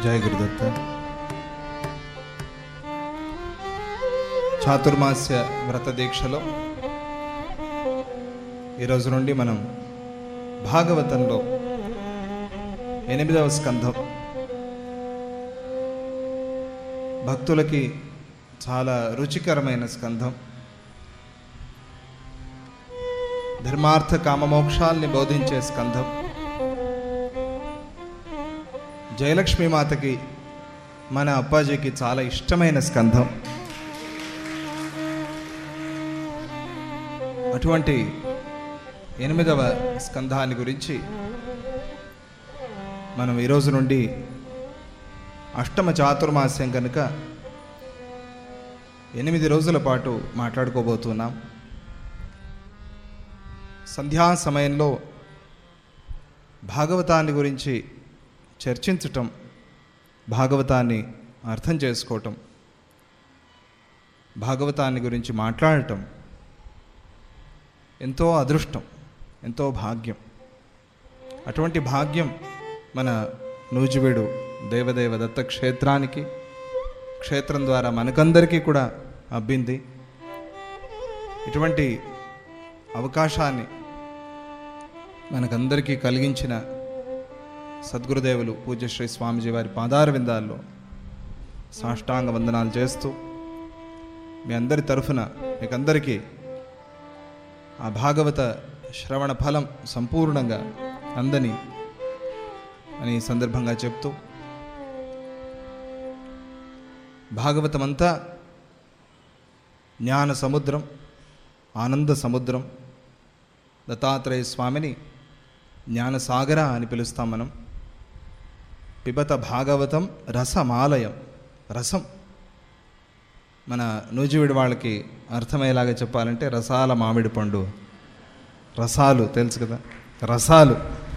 జయ గురుదత్త చాతుర్మాస్య వ్రత దీక్షలో ఈరోజు నుండి మనం భాగవతంలో ఎనిమిదవ స్కంధం భక్తులకి చాలా రుచికరమైన స్కంధం ధర్మార్థ కామమోక్షాల్ని బోధించే స్కంధం జయలక్ష్మీ మాతకి మన అప్పాజీకి చాలా ఇష్టమైన స్కంధం అటువంటి ఎనిమిదవ స్కంధాన్ని గురించి మనం ఈరోజు నుండి అష్టమ చాతుర్మాస్యం కనుక ఎనిమిది రోజుల పాటు మాట్లాడుకోబోతున్నాం సంధ్యా సమయంలో భాగవతాన్ని గురించి చర్చించటం భాగవతాన్ని అర్థం చేసుకోవటం భాగవతాన్ని గురించి మాట్లాడటం ఎంతో అదృష్టం ఎంతో భాగ్యం అటువంటి భాగ్యం మన నూజివీడు దేవదేవ దత్త క్షేత్రానికి క్షేత్రం ద్వారా మనకందరికీ కూడా అబ్బింది ఇటువంటి అవకాశాన్ని మనకందరికీ కలిగించిన సద్గురుదేవులు పూజ్యశ్రీ స్వామిజీ వారి పాదార విందాల్లో సాష్టాంగ వందనాలు చేస్తూ మీ అందరి తరఫున మీకందరికీ ఆ భాగవత శ్రవణ ఫలం సంపూర్ణంగా అందని అని ఈ సందర్భంగా చెప్తూ భాగవతమంతా జ్ఞాన సముద్రం ఆనంద సముద్రం దత్తాత్రేయ స్వామిని జ్ఞానసాగర అని పిలుస్తాం మనం పిబత భాగవతం రసమాలయం రసం మన నూజివిడి వాళ్ళకి అర్థమయ్యేలాగా చెప్పాలంటే రసాల మామిడి పండు రసాలు తెలుసు కదా రసాలు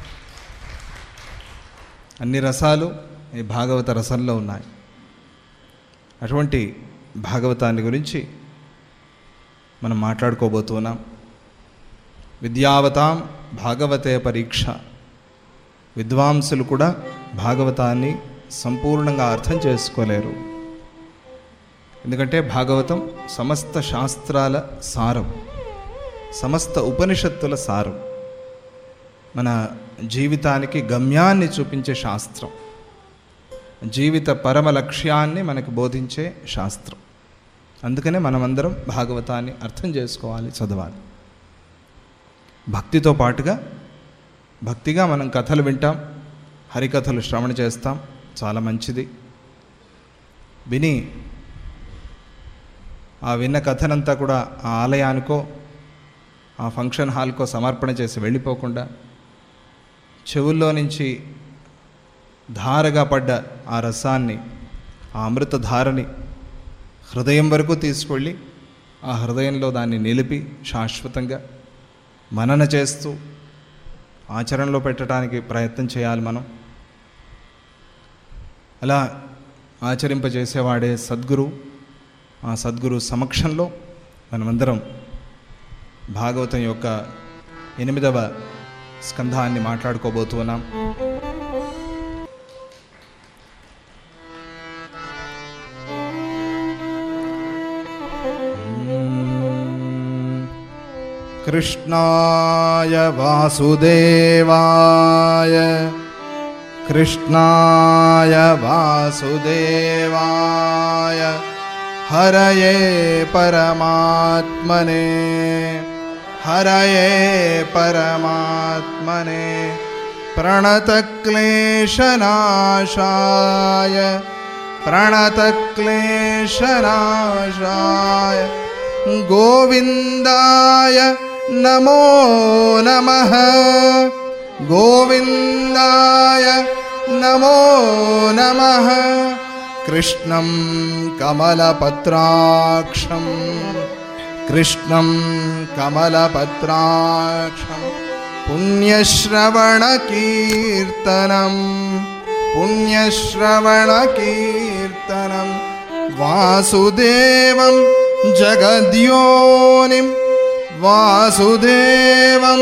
అన్ని రసాలు ఈ భాగవత రసంలో ఉన్నాయి అటువంటి భాగవతాన్ని గురించి మనం మాట్లాడుకోబోతున్నాం విద్యావతాం భాగవతే పరీక్ష విద్వాంసులు కూడా భాగవతాన్ని సంపూర్ణంగా అర్థం చేసుకోలేరు ఎందుకంటే భాగవతం సమస్త శాస్త్రాల సారం సమస్త ఉపనిషత్తుల సారం మన జీవితానికి గమ్యాన్ని చూపించే శాస్త్రం జీవిత పరమ లక్ష్యాన్ని మనకు బోధించే శాస్త్రం అందుకనే మనమందరం భాగవతాన్ని అర్థం చేసుకోవాలి చదవాలి భక్తితో పాటుగా భక్తిగా మనం కథలు వింటాం హరికథలు శ్రవణ చేస్తాం చాలా మంచిది విని ఆ విన్న కథనంతా కూడా ఆ ఆలయానికో ఆ ఫంక్షన్ హాల్కో సమర్పణ చేసి వెళ్ళిపోకుండా చెవుల్లో నుంచి ధారగా పడ్డ ఆ రసాన్ని ఆ అమృత ధారని హృదయం వరకు తీసుకెళ్ళి ఆ హృదయంలో దాన్ని నిలిపి శాశ్వతంగా మనన చేస్తూ ఆచరణలో పెట్టడానికి ప్రయత్నం చేయాలి మనం అలా ఆచరింపజేసేవాడే సద్గురు ఆ సద్గురు సమక్షంలో మనమందరం భాగవతం యొక్క ఎనిమిదవ స్కంధాన్ని మాట్లాడుకోబోతున్నాం कृष्णाय वासुदेवाय कृष्णाय वासुदेवाय हरये परमात्मने हरये परमात्मने प्रणतक्लेशनाशाय प्रणतक्लेशनाशाय गोविन्दाय नमो नमः गोविन्दाय नमो नमः कृष्णं कमलपत्राक्षं कृष्णं कमलपत्राक्षं पुण्यश्रवणकीर्तनं पुण्यश्रवणकीर्तनं वासुदेवं जगद्योनिं वासुदेवं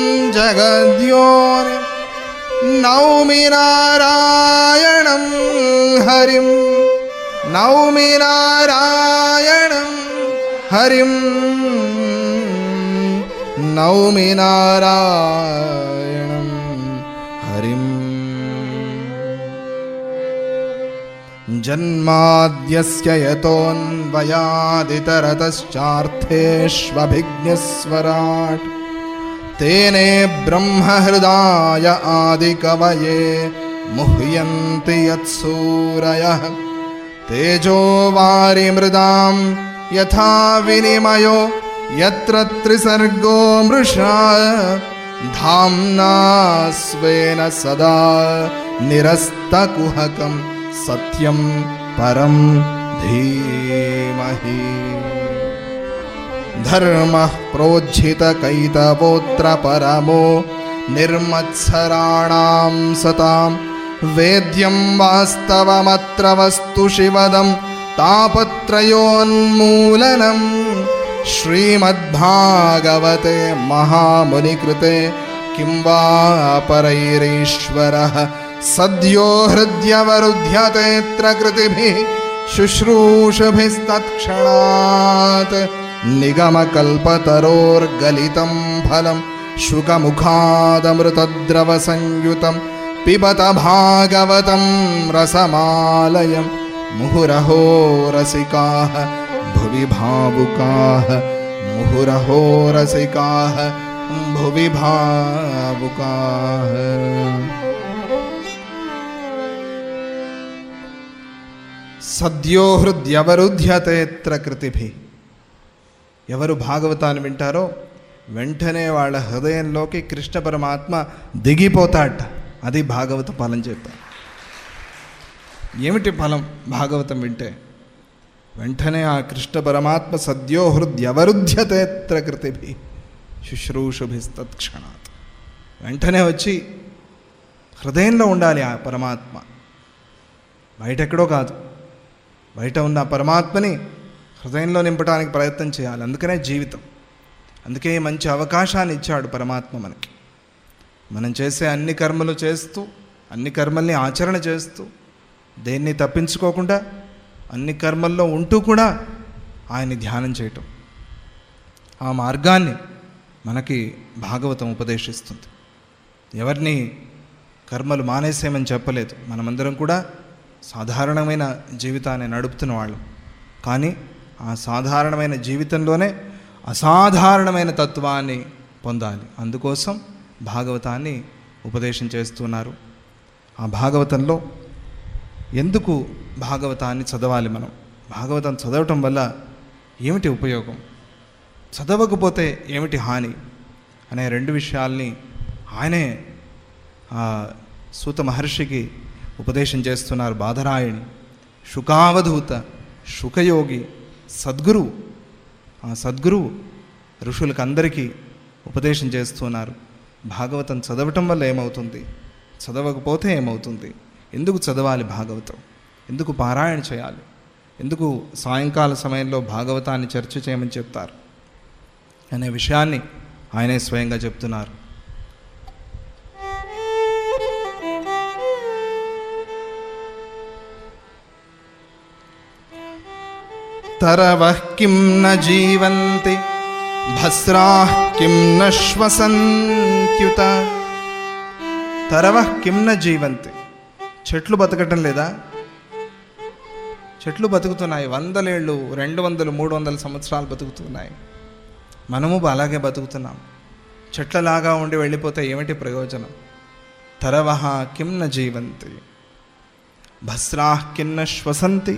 जगद्योनिं नौमि नारायणं హరిం నౌమి నారాయణం హరిం నౌమి నారాయణం హరిం जन्माद्यस्य यतोऽन्वयादितरतश्चार्थेष्वभिज्ञस्वराट् तेने ब्रह्महृदाय आदिकवये मुह्यन्ति यत्सूरयः तेजो वारिमृदां यथा विनिमयो यत्र त्रिसर्गो मृषा धाम्ना स्वेन सदा निरस्तकुहकं सत्यं परं धीमहि धर्मः प्रोज्झितकैतवोऽत्र परमो निर्मत्सराणां सतां वेद्यं वास्तवमत्र वस्तु शिवदं तापत्रयोन्मूलनम् श्रीमद्भागवते महामुनिकृते किं वा परैरीश्वरः सद्यो हृद्यवरुध्यतेऽत्र कृतिभिः शुश्रूषभिस्तत्क्षणात् निगमकल्पतरोर्गलितं फलं शुकमुखादमृतद्रवसंयुतं पिबत भागवतं रसमालयं मुहुरहो रसिकाः भुवि भावुकाः मुहुरहो रसिकाः भुवि भावुकाः సద్యో హృద్యవరుధ్యతేత్ర కృతిభి ఎవరు భాగవతాన్ని వింటారో వెంటనే వాళ్ళ హృదయంలోకి కృష్ణ పరమాత్మ దిగిపోతాడట అది భాగవత ఫలం చెప్తారు ఏమిటి ఫలం భాగవతం వింటే వెంటనే ఆ కృష్ణ పరమాత్మ సద్యో హృద్యవరుధ్యతేత్ర కృతిభి శుశ్రూషుభిస్తత్క్షణాత్ వెంటనే వచ్చి హృదయంలో ఉండాలి ఆ పరమాత్మ బయటెక్కడో కాదు బయట ఉన్న పరమాత్మని హృదయంలో నింపడానికి ప్రయత్నం చేయాలి అందుకనే జీవితం అందుకే ఈ మంచి అవకాశాన్ని ఇచ్చాడు పరమాత్మ మనకి మనం చేసే అన్ని కర్మలు చేస్తూ అన్ని కర్మల్ని ఆచరణ చేస్తూ దేన్ని తప్పించుకోకుండా అన్ని కర్మల్లో ఉంటూ కూడా ఆయన్ని ధ్యానం చేయటం ఆ మార్గాన్ని మనకి భాగవతం ఉపదేశిస్తుంది ఎవరిని కర్మలు మానేసేమని చెప్పలేదు మనమందరం కూడా సాధారణమైన జీవితాన్ని నడుపుతున్న వాళ్ళం కానీ ఆ సాధారణమైన జీవితంలోనే అసాధారణమైన తత్వాన్ని పొందాలి అందుకోసం భాగవతాన్ని ఉపదేశం చేస్తున్నారు ఆ భాగవతంలో ఎందుకు భాగవతాన్ని చదవాలి మనం భాగవతం చదవటం వల్ల ఏమిటి ఉపయోగం చదవకపోతే ఏమిటి హాని అనే రెండు విషయాల్ని ఆయనే ఆ సూత మహర్షికి ఉపదేశం చేస్తున్నారు బాధరాయణి శుకావధూత శుకయోగి సద్గురువు ఆ సద్గురువు ఋషులకు అందరికీ ఉపదేశం చేస్తున్నారు భాగవతం చదవటం వల్ల ఏమవుతుంది చదవకపోతే ఏమవుతుంది ఎందుకు చదవాలి భాగవతం ఎందుకు పారాయణ చేయాలి ఎందుకు సాయంకాల సమయంలో భాగవతాన్ని చర్చ చేయమని చెప్తారు అనే విషయాన్ని ఆయనే స్వయంగా చెప్తున్నారు तरवः किं न जीवन्ति भस्राः किं न श्वसन्त्युत తరవః కిం న జీవంతి చెట్లు బతకటం లేదా చెట్లు బతుకుతున్నాయి వందలేళ్ళు రెండు వందలు మూడు వందల సంవత్సరాలు బతుకుతున్నాయి మనము అలాగే బతుకుతున్నాం చెట్లలాగా ఉండి వెళ్ళిపోతే ఏమిటి ప్రయోజనం తరవహ కిం న జీవంతి భస్రాః కిన్న శ్వసంతి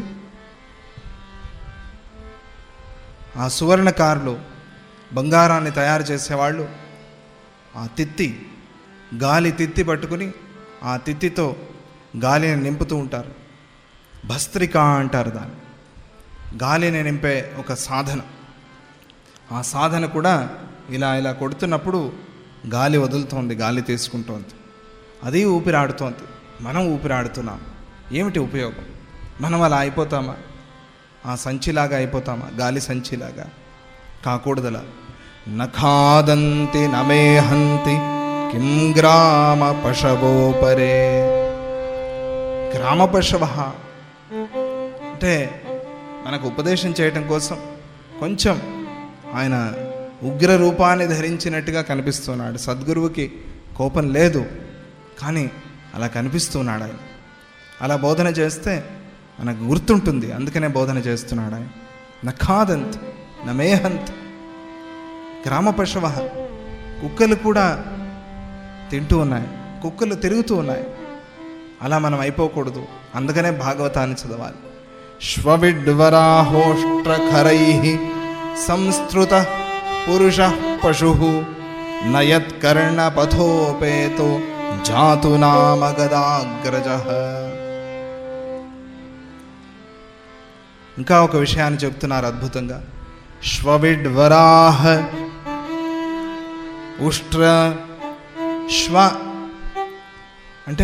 ఆ సువర్ణకారులు బంగారాన్ని తయారు చేసేవాళ్ళు ఆ తిత్తి గాలి తిత్తి పట్టుకుని ఆ తిత్తితో గాలిని నింపుతూ ఉంటారు భస్త్రిక అంటారు దాన్ని గాలిని నింపే ఒక సాధన ఆ సాధన కూడా ఇలా ఇలా కొడుతున్నప్పుడు గాలి వదులుతోంది గాలి తీసుకుంటోంది అది ఊపిరాడుతోంది మనం ఊపిరాడుతున్నాం ఏమిటి ఉపయోగం మనం అలా అయిపోతామా ఆ సంచిలాగా అయిపోతామా గాలి సంచిలాగా కాకూడదలా నఖాదంతి నమేహంతి కిం గ్రామ పశవో పరే గ్రామ పశవ అంటే మనకు ఉపదేశం చేయటం కోసం కొంచెం ఆయన ఉగ్ర రూపాన్ని ధరించినట్టుగా కనిపిస్తున్నాడు సద్గురువుకి కోపం లేదు కానీ అలా కనిపిస్తున్నాడు ఆయన అలా బోధన చేస్తే మనకు గుర్తుంటుంది అందుకనే బోధన చేస్తున్నాడు ఆయన నఖాదంత్ నమేహంత్ గ్రామ పశువ కుక్కలు కూడా తింటూ ఉన్నాయి కుక్కలు తిరుగుతూ ఉన్నాయి అలా మనం అయిపోకూడదు అందుకనే భాగవతాన్ని చదవాలి శ్వవిడ్వరాహోష్ట్రఖరై సంస్కృత పురుష పశు నయత్కర్ణపథోపేతో జాతు నామ గదాగ్రజ ఇంకా ఒక విషయాన్ని చెప్తున్నారు అద్భుతంగా శ్వవిడ్వరాహ ఉష్ట్ర శ్వ అంటే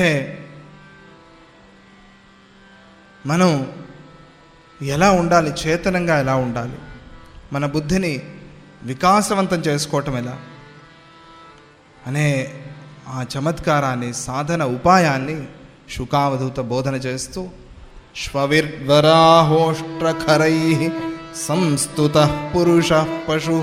మనం ఎలా ఉండాలి చేతనంగా ఎలా ఉండాలి మన బుద్ధిని వికాసవంతం చేసుకోవటం ఎలా అనే ఆ చమత్కారాన్ని సాధన ఉపాయాన్ని శుకావధూత బోధన చేస్తూ శ్వవిర్వరాహోష్ట్రఖరై సంస్తుత పురుష పశు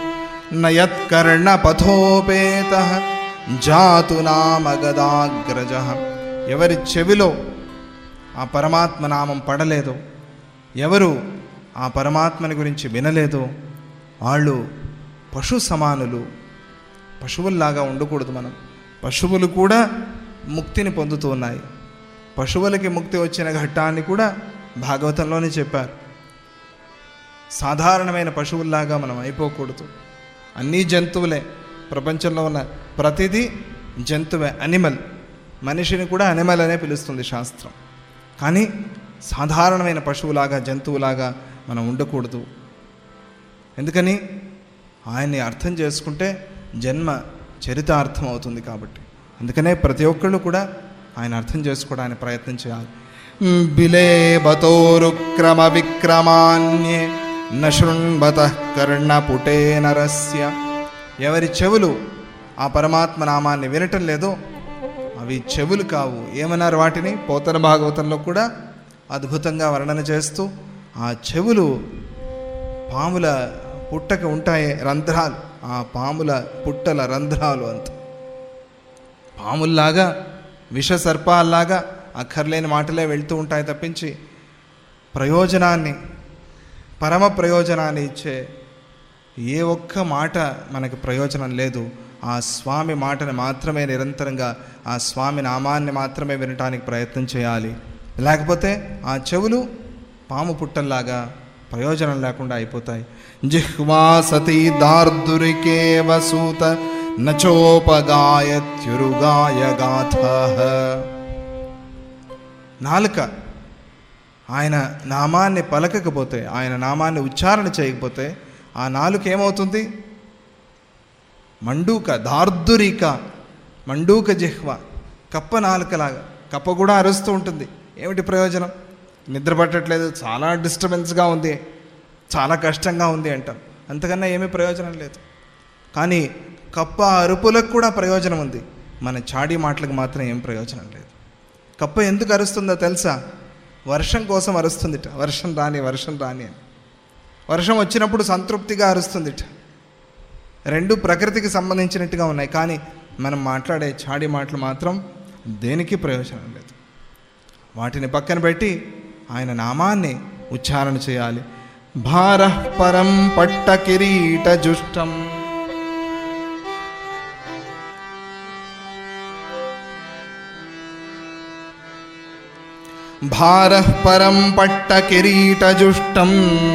నయత్కర్ణపథోపేత జాతు నామ గదాగ్రజ ఎవరి చెవిలో ఆ పరమాత్మ నామం పడలేదో ఎవరు ఆ పరమాత్మని గురించి వినలేదో వాళ్ళు పశు సమానులు పశువుల్లాగా ఉండకూడదు మనం పశువులు కూడా ముక్తిని పొందుతూ ఉన్నాయి పశువులకి ముక్తి వచ్చిన ఘట్టాన్ని కూడా భాగవతంలోనే చెప్పారు సాధారణమైన పశువుల్లాగా మనం అయిపోకూడదు అన్నీ జంతువులే ప్రపంచంలో ఉన్న ప్రతిదీ జంతువే అనిమల్ మనిషిని కూడా అనిమల్ అనే పిలుస్తుంది శాస్త్రం కానీ సాధారణమైన పశువులాగా జంతువులాగా మనం ఉండకూడదు ఎందుకని ఆయన్ని అర్థం చేసుకుంటే జన్మ చరితార్థం అవుతుంది కాబట్టి అందుకనే ప్రతి ఒక్కళ్ళు కూడా ఆయన అర్థం చేసుకోవడానికి ప్రయత్నం చేయాలి బిలేబతోరుక్రమ విక్రమాన్యే నశృణ్వత కర్ణపుటే నరస్య ఎవరి చెవులు ఆ పరమాత్మ నామాన్ని వినటం లేదో అవి చెవులు కావు ఏమన్నారు వాటిని పోతన భాగవతంలో కూడా అద్భుతంగా వర్ణన చేస్తూ ఆ చెవులు పాముల పుట్టక ఉంటాయే రంధ్రాలు ఆ పాముల పుట్టల రంధ్రాలు అంత పాముల్లాగా విష సర్పాల్లాగా అక్కర్లేని మాటలే వెళ్తూ ఉంటాయి తప్పించి ప్రయోజనాన్ని పరమ ప్రయోజనాన్ని ఇచ్చే ఏ ఒక్క మాట మనకి ప్రయోజనం లేదు ఆ స్వామి మాటని మాత్రమే నిరంతరంగా ఆ స్వామి నామాన్ని మాత్రమే వినటానికి ప్రయత్నం చేయాలి లేకపోతే ఆ చెవులు పాము పుట్టల్లాగా ప్రయోజనం లేకుండా అయిపోతాయి జిహ్వా సతీ దార్దురికేవ సూత నచోపగాయత్యురుగాయ గాథ నాలుక ఆయన నామాన్ని పలకకపోతే ఆయన నామాన్ని ఉచ్చారణ చేయకపోతే ఆ నాలుక ఏమవుతుంది మండూక దార్దురిక మండూక జిహ్వ కప్ప నాలుకలాగా కప్ప కూడా అరుస్తూ ఉంటుంది ఏమిటి ప్రయోజనం నిద్ర పట్టట్లేదు చాలా డిస్టర్బెన్స్గా ఉంది చాలా కష్టంగా ఉంది అంటాం అంతకన్నా ఏమీ ప్రయోజనం లేదు కానీ కప్ప అరుపులకు కూడా ప్రయోజనం ఉంది మన చాడీ మాటలకు మాత్రం ఏం ప్రయోజనం లేదు కప్ప ఎందుకు అరుస్తుందో తెలుసా వర్షం కోసం అరుస్తుందిట వర్షం రాని వర్షం రాని అని వర్షం వచ్చినప్పుడు సంతృప్తిగా అరుస్తుందిట రెండు ప్రకృతికి సంబంధించినట్టుగా ఉన్నాయి కానీ మనం మాట్లాడే చాడి మాటలు మాత్రం దేనికి ప్రయోజనం లేదు వాటిని పక్కన పెట్టి ఆయన నామాన్ని ఉచ్చారణ చేయాలి భార పరం పట్ట కిరీట జుష్టం భార పరం పట్ట కిరీట జుష్టం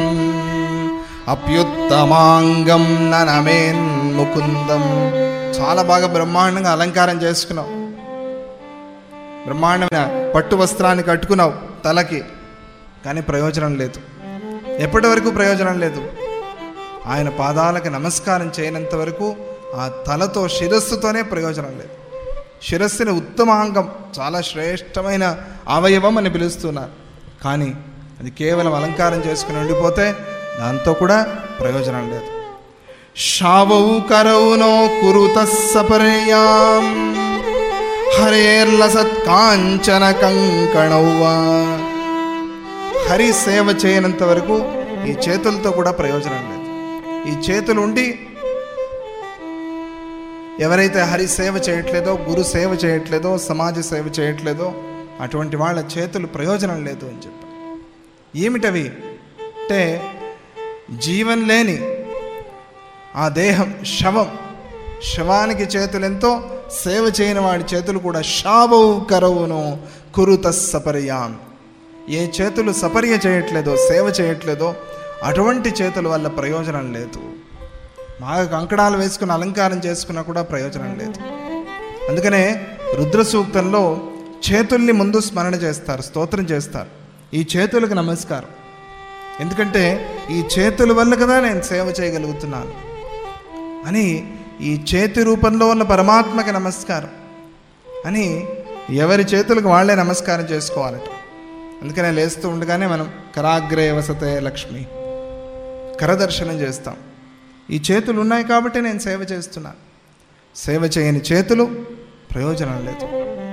అప్యుత్తమాంగం ననమేన్ ముకుందం చాలా బాగా బ్రహ్మాండంగా అలంకారం చేసుకున్నావు బ్రహ్మాండమైన పట్టు వస్త్రాన్ని కట్టుకున్నావు తలకి కానీ ప్రయోజనం లేదు ఎప్పటి వరకు ప్రయోజనం లేదు ఆయన పాదాలకు నమస్కారం చేయనంత వరకు ఆ తలతో శిరస్సుతోనే ప్రయోజనం లేదు శిరస్సుని ఉత్తమాంగం చాలా శ్రేష్టమైన అవయవం అని పిలుస్తున్నారు కానీ అది కేవలం అలంకారం చేసుకుని ఉండిపోతే దాంతో కూడా ప్రయోజనం లేదు శావౌ కరౌనో కురుత సపర్యాం హరేర్లసత్ కాంచన కంకణౌ వా హరి సేవ చేయనంత వరకు ఈ చేతులతో కూడా ప్రయోజనం లేదు ఈ చేతులు ఉండి ఎవరైతే హరి సేవ చేయట్లేదో గురు సేవ చేయట్లేదో సమాజ సేవ చేయట్లేదో అటువంటి వాళ్ళ చేతులు ప్రయోజనం లేదు అని చెప్పి ఏమిటవి అంటే జీవం లేని ఆ దేహం శవం శవానికి చేతులు ఎంతో సేవ చేయని వాడి చేతులు కూడా షాబవు కరవును కురుత సపర్యాం ఏ చేతులు సపర్య చేయట్లేదో సేవ చేయట్లేదో అటువంటి చేతుల వల్ల ప్రయోజనం లేదు బాగా కంకణాలు వేసుకుని అలంకారం చేసుకున్నా కూడా ప్రయోజనం లేదు అందుకనే రుద్ర సూక్తంలో చేతుల్ని ముందు స్మరణ చేస్తారు స్తోత్రం చేస్తారు ఈ చేతులకు నమస్కారం ఎందుకంటే ఈ చేతుల వల్ల కదా నేను సేవ చేయగలుగుతున్నాను అని ఈ చేతి రూపంలో ఉన్న పరమాత్మకి నమస్కారం అని ఎవరి చేతులకు వాళ్ళే నమస్కారం చేసుకోవాలట అందుకనే లేస్తూ ఉండగానే మనం కరాగ్రే వసతే లక్ష్మి కరదర్శనం చేస్తాం ఈ చేతులు ఉన్నాయి కాబట్టి నేను సేవ చేస్తున్నాను సేవ చేయని చేతులు ప్రయోజనం లేదు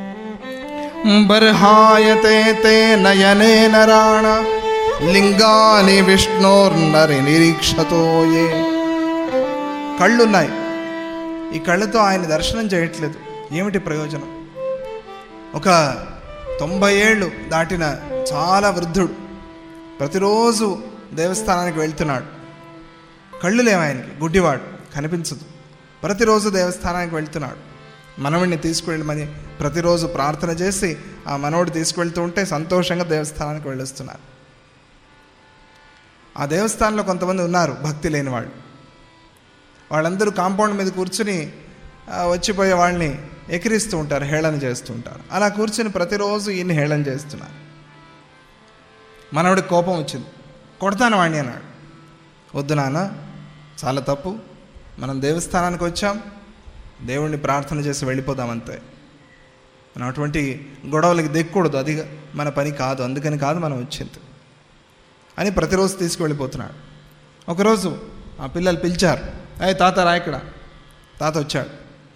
బర్హాయతే తే నయనే నరాణ లింగాని విష్ణోర్నరి నిరీక్షతో ఏ కళ్ళున్నాయి ఈ కళ్ళతో ఆయన దర్శనం చేయట్లేదు ఏమిటి ప్రయోజనం ఒక తొంభై ఏళ్ళు దాటిన చాలా వృద్ధుడు ప్రతిరోజు దేవస్థానానికి వెళ్తున్నాడు కళ్ళు లేవు ఆయనకి గుడ్డివాడు కనిపించదు ప్రతిరోజు దేవస్థానానికి వెళ్తున్నాడు మనవడిని తీసుకువెళ్ళమని ప్రతిరోజు ప్రార్థన చేసి ఆ మనవడు తీసుకువెళ్తూ ఉంటే సంతోషంగా దేవస్థానానికి వెళ్ళొస్తున్నారు ఆ దేవస్థానంలో కొంతమంది ఉన్నారు భక్తి లేని వాళ్ళు వాళ్ళందరూ కాంపౌండ్ మీద కూర్చుని ఆ, వచ్చిపోయే వాళ్ళని ఎకిరిస్తూ ఉంటారు హేళన చేస్తూ ఉంటారు అలా కూర్చుని ప్రతిరోజు ఈయన్ని హేళన చేస్తున్నారు మనవడికి కోపం వచ్చింది కొడతాను వాణ్ణి అన్నాడు వద్దు నాన్న చాలా తప్పు మనం దేవస్థానానికి వచ్చాం దేవుణ్ణి ప్రార్థన చేసి వెళ్ళిపోదాం అంతే మనం అటువంటి గొడవలకి దిక్కకూడదు అది మన పని కాదు అందుకని కాదు మనం వచ్చింది అని ప్రతిరోజు తీసుకువెళ్ళిపోతున్నాడు ఒకరోజు ఆ పిల్లలు పిలిచారు అయ్యి తాత రా ఇక్కడ తాత వచ్చాడు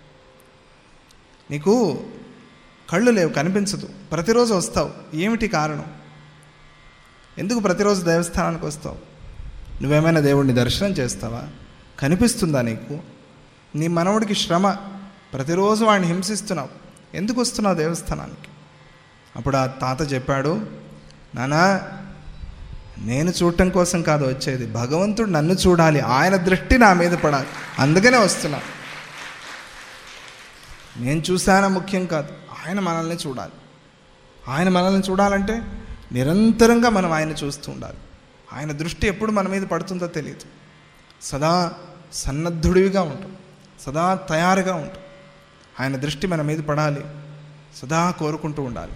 నీకు కళ్ళు లేవు కనిపించదు ప్రతిరోజు వస్తావు ఏమిటి కారణం ఎందుకు ప్రతిరోజు దేవస్థానానికి వస్తావు నువ్వేమైనా దేవుడిని దర్శనం చేస్తావా కనిపిస్తుందా నీకు నీ మనవుడికి శ్రమ ప్రతిరోజు వాడిని హింసిస్తున్నావు ఎందుకు వస్తున్నావు దేవస్థానానికి అప్పుడు ఆ తాత చెప్పాడు నానా నేను చూడటం కోసం కాదు వచ్చేది భగవంతుడు నన్ను చూడాలి ఆయన దృష్టి నా మీద పడాలి అందుకనే వస్తున్నా నేను చూసానా ముఖ్యం కాదు ఆయన మనల్ని చూడాలి ఆయన మనల్ని చూడాలంటే నిరంతరంగా మనం ఆయన చూస్తూ ఉండాలి ఆయన దృష్టి ఎప్పుడు మన మీద పడుతుందో తెలియదు సదా సన్నద్ధుడివిగా ఉంటాం సదా తయారుగా ఉంటాం ఆయన దృష్టి మన మీద పడాలి సదా కోరుకుంటూ ఉండాలి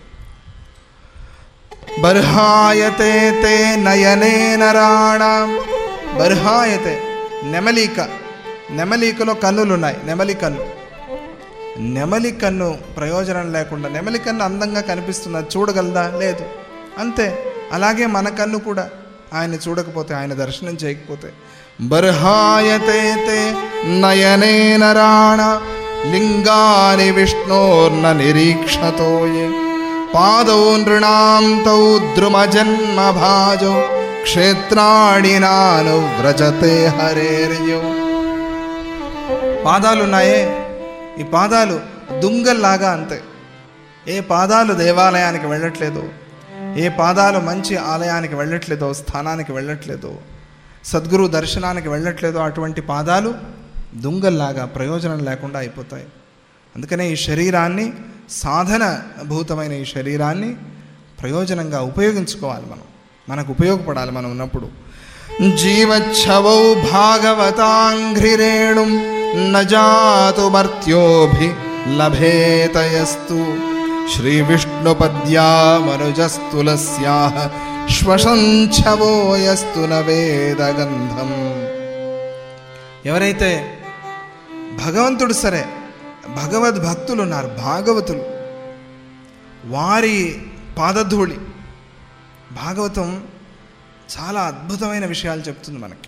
బర్హాయతే తే నయనే నరాణ బర్హాయతే నెమలిక నెమలికలో కన్నులు ఉన్నాయి నెమలి కన్ను నెమలి కన్ను ప్రయోజనం లేకుండా నెమలి కన్ను అందంగా కనిపిస్తుంది అది చూడగలదా లేదు అంతే అలాగే మన కన్ను కూడా ఆయన చూడకపోతే ఆయన దర్శనం చేయకపోతే బర్హాయతే తే నయనే నరాణ లింగాని విష్ణోర్న నిరీక్షతో ఏ పాదౌ నృణాం తౌ ద్రుమజన్మ భాజౌ క్షేత్రాణి నాను వ్రజతే హరేర్యౌ పాదాలున్నాయే ఈ పాదాలు దుంగల్లాగా అంతే ఏ పాదాలు దేవాలయానికి వెళ్ళట్లేదో ఏ పాదాలు మంచి ఆలయానికి వెళ్ళట్లేదో స్థానానికి వెళ్ళట్లేదో సద్గురు దర్శనానికి వెళ్ళట్లేదో అటువంటి పాదాలు దుంగల్లాగా ప్రయోజనం లేకుండా అయిపోతాయి అందుకనే ఈ శరీరాన్ని సాధన భూతమైన ఈ శరీరాన్ని ప్రయోజనంగా ఉపయోగించుకోవాలి మనం మనకు ఉపయోగపడాలి మనం ఉన్నప్పుడు జీవచ్ఛవౌ భాగవతాంఘ్రిరేణుం నజాతు మర్త్యోభి లభేతయస్తు శ్రీ విష్ణుపద్యా మనుజస్తులస్యాహ శ్వసంఛవో యస్తు నవేదగంధం ఎవరైతే భగవంతుడు సరే భగవద్ భక్తులు ఉన్నారు భాగవతులు వారి పాదధూళి భాగవతం చాలా అద్భుతమైన విషయాలు చెప్తుంది మనకి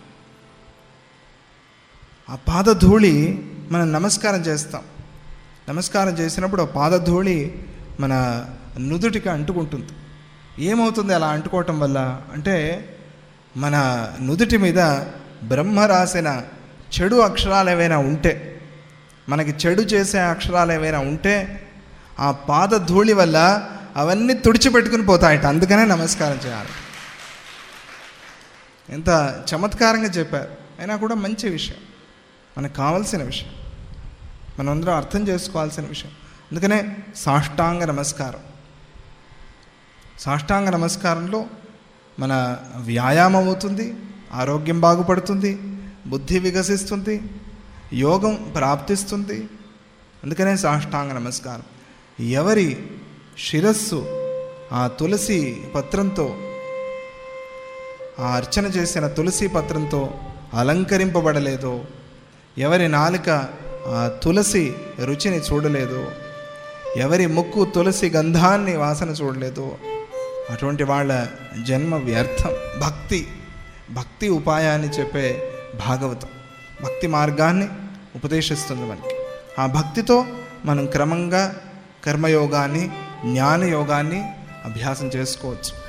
ఆ పాదధూళి మనం నమస్కారం చేస్తాం నమస్కారం చేసినప్పుడు ఆ పాదధూళి మన నుదుటికి అంటుకుంటుంది ఏమవుతుంది అలా అంటుకోవటం వల్ల అంటే మన నుదుటి మీద బ్రహ్మ రాసిన చెడు అక్షరాలు ఏవైనా ఉంటే మనకి చెడు చేసే అక్షరాలు ఏవైనా ఉంటే ఆ పాద ధూళి వల్ల అవన్నీ తుడిచిపెట్టుకుని పోతాయట అందుకనే నమస్కారం చేయాలి ఎంత చమత్కారంగా చెప్పారు అయినా కూడా మంచి విషయం మనకు కావాల్సిన విషయం మనమందరం అర్థం చేసుకోవాల్సిన విషయం అందుకనే సాష్టాంగ నమస్కారం సాష్టాంగ నమస్కారంలో మన వ్యాయామం అవుతుంది ఆరోగ్యం బాగుపడుతుంది బుద్ధి వికసిస్తుంది యోగం ప్రాప్తిస్తుంది అందుకనే సాష్టాంగ నమస్కారం ఎవరి శిరస్సు ఆ తులసి పత్రంతో ఆ అర్చన చేసిన తులసి పత్రంతో అలంకరింపబడలేదో ఎవరి నాలుక ఆ తులసి రుచిని చూడలేదో ఎవరి ముక్కు తులసి గంధాన్ని వాసన చూడలేదో అటువంటి వాళ్ళ జన్మ వ్యర్థం భక్తి భక్తి ఉపాయాన్ని చెప్పే భాగవతం భక్తి మార్గాన్ని ఉపదేశిస్తుంది మనకి ఆ భక్తితో మనం క్రమంగా కర్మయోగాన్ని జ్ఞానయోగాన్ని అభ్యాసం చేసుకోవచ్చు